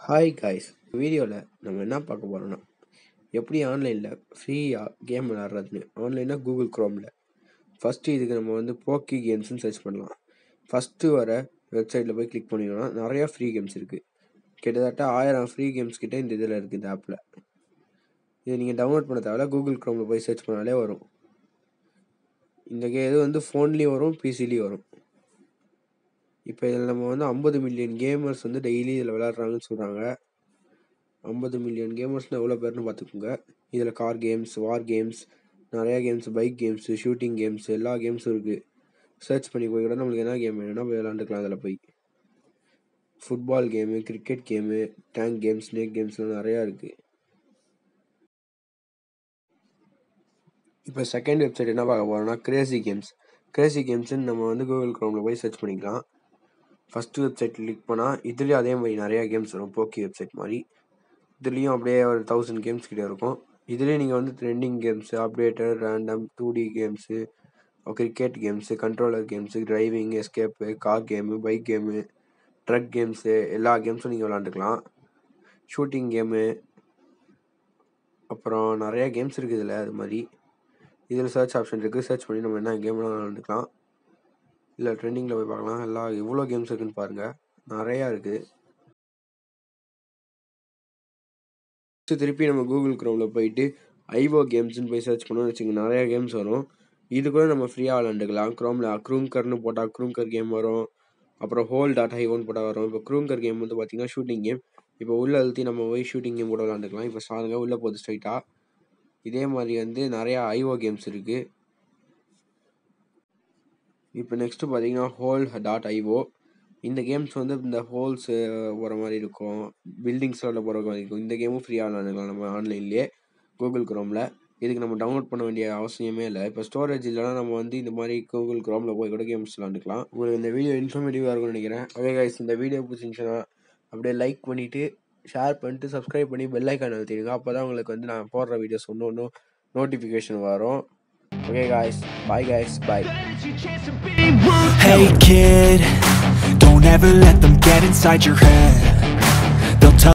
hi guys வீடியோவில் நம்ம என்ன பார்க்க போகிறோம்னா எப்படி ஆன்லைனில் ஃப்ரீயாக கேம் விளாட்றதுன்னு ஆன்லைனாக கூகுள் க்ரோமில் ஃபஸ்ட்டு இதுக்கு நம்ம வந்து போக்கி கேம்ஸ்னு சர்ச் பண்ணலாம் ஃபஸ்ட்டு வர வெப்சைட்டில் போய் கிளிக் பண்ணிங்கன்னா நிறையா ஃப்ரீ கேம்ஸ் இருக்குது கிட்டத்தட்ட ஆயிரம் ஃப்ரீ கேம்ஸ் கிட்ட இந்த இதில் இருக்குது இந்த ஆப்பில் இது நீங்கள் டவுன்லோட் பண்ண தேவையில்ல கூகுள் க்ரோமில் போய் சர்ச் பண்ணாலே வரும் இந்த கே இது வந்து ஃபோன்லேயும் வரும் பிசிலையும் வரும் இப்போ இதில் நம்ம வந்து ஐம்பது மில்லியன் கேமர்ஸ் வந்து டெய்லி இதில் விளாட்றாங்கன்னு சொல்கிறாங்க ஐம்பது மில்லியன் கேமர்ஸ்னால் எவ்வளோ பேர்னு பார்த்துக்கோங்க இதில் கார் கேம்ஸ் வார் கேம்ஸ் நிறையா games bike games shooting games எல்லா கேம்ஸும் இருக்குது சர்ச் பண்ணி போய் கூட நம்மளுக்கு என்ன கேம் வேணும்னா போய் விளாண்டுக்கலாம் அதில் போய் football game cricket game tank games snake கேம்ஸ்லாம் நிறையா இருக்குது இப்போ செகண்ட் வெப்சைட் என்ன பார்க்க போகிறோம்னா கிரேசி கேம்ஸ் கிரேசி கேம்ஸ்ன்னு நம்ம வந்து கூகுள் க்ரோமில் போய் சர்ச் பண்ணிக்கலாம் ஃபஸ்ட்டு வெப்சைட் கிளிக் பண்ணால் இதுலேயும் அதே மாதிரி நிறையா கேம்ஸ் வரும் போக்கி வெப்சைட் மாதிரி இதுலேயும் அப்படியே ஒரு தௌசண்ட் கேம்ஸ் கிட்டே இருக்கும் இதுலேயே நீங்கள் வந்து trending games updater random two D games cricket games controller games driving escape car game bike game truck games எல்லா கேம்ஸும் நீங்கள் விளாண்டுக்கலாம் ஷூட்டிங் கேமு அப்புறம் நிறையா கேம்ஸ் இருக்குது இதில் அது மாதிரி இதில் சர்ச் ஆப்ஷன் இருக்குது சர்ச் பண்ணி நம்ம என்ன கேம்லாம் விளாண்டுக்கலாம் இல்லை ட்ரெண்டிங்கில் போய் பார்க்கலாம் எல்லா எவ்வளோ கேம்ஸ் இருக்குன்னு பாருங்கள் நிறையா இருக்குது திருப்பி நம்ம கூகுள் க்ரோமில் போயிட்டு ஐவோ கேம்ஸ்னு போய் சர்ச் பண்ணோம்னு வச்சுங்க நிறையா கேம்ஸ் வரும் இது கூட நம்ம ஃப்ரீயாக விளாண்டுக்கலாம் க்ரோமில் க்ரூங்கர்னு போட்டால் க்ரூங்கர் கேம் வரும் அப்புறம் ஹோல் டாட் ஹைவோன்னு போட்டால் வரும் இப்போ க்ரூங்கர் கேம் வந்து பார்த்திங்கன்னா ஷூட்டிங் கேம் இப்போ உள்ளே அழுத்தி நம்ம போய் ஷூட்டிங் கேம் கூட விளாண்டுக்கலாம் இப்போ சாருங்க உள்ளே போகுது ஸ்ட்ரைட்டாக இதே மாதிரி வந்து நிறையா ஐஓ கேம்ஸ் இருக்குது இப்போ நெக்ஸ்ட்டு பார்த்தீங்கன்னா ஹோல் டாட் ஐஓ இந்த கேம்ஸ் வந்து இந்த ஹோல்ஸ் போகிற மாதிரி இருக்கும் பில்டிங்ஸோட போகிற மாதிரி இருக்கும் இந்த கேமும் ஃப்ரீயாக விளாண்டுக்கலாம் நம்ம ஆன்லைன்லேயே கூகுள் க்ரோமில் இதுக்கு நம்ம டவுன்லோட் பண்ண வேண்டிய அவசியமே இல்லை இப்போ ஸ்டோரேஜ் இல்லைனா நம்ம வந்து இந்த மாதிரி கூகுள் க்ரோமில் போய் கூட கேம்ஸ் விளாண்டுக்கலாம் உங்களுக்கு இந்த வீடியோ இன்ஃபர்மேட்டிவாக இருக்கும்னு நினைக்கிறேன் ஓகே கைஸ் இந்த வீடியோ பிடிச்சிருந்துச்சுன்னா அப்படியே லைக் பண்ணிவிட்டு ஷேர் பண்ணிட்டு சப்ஸ்கிரைப் பண்ணி பெல் ஐக்கான் அழுத்திடுங்க அப்போ தான் உங்களுக்கு வந்து நான் போடுற வீடியோஸ் ஒன்று ஒன்று நோட்டிஃபிகேஷன் வரும் okay guys bye guys bye Hey kid, don't ever let them get inside your head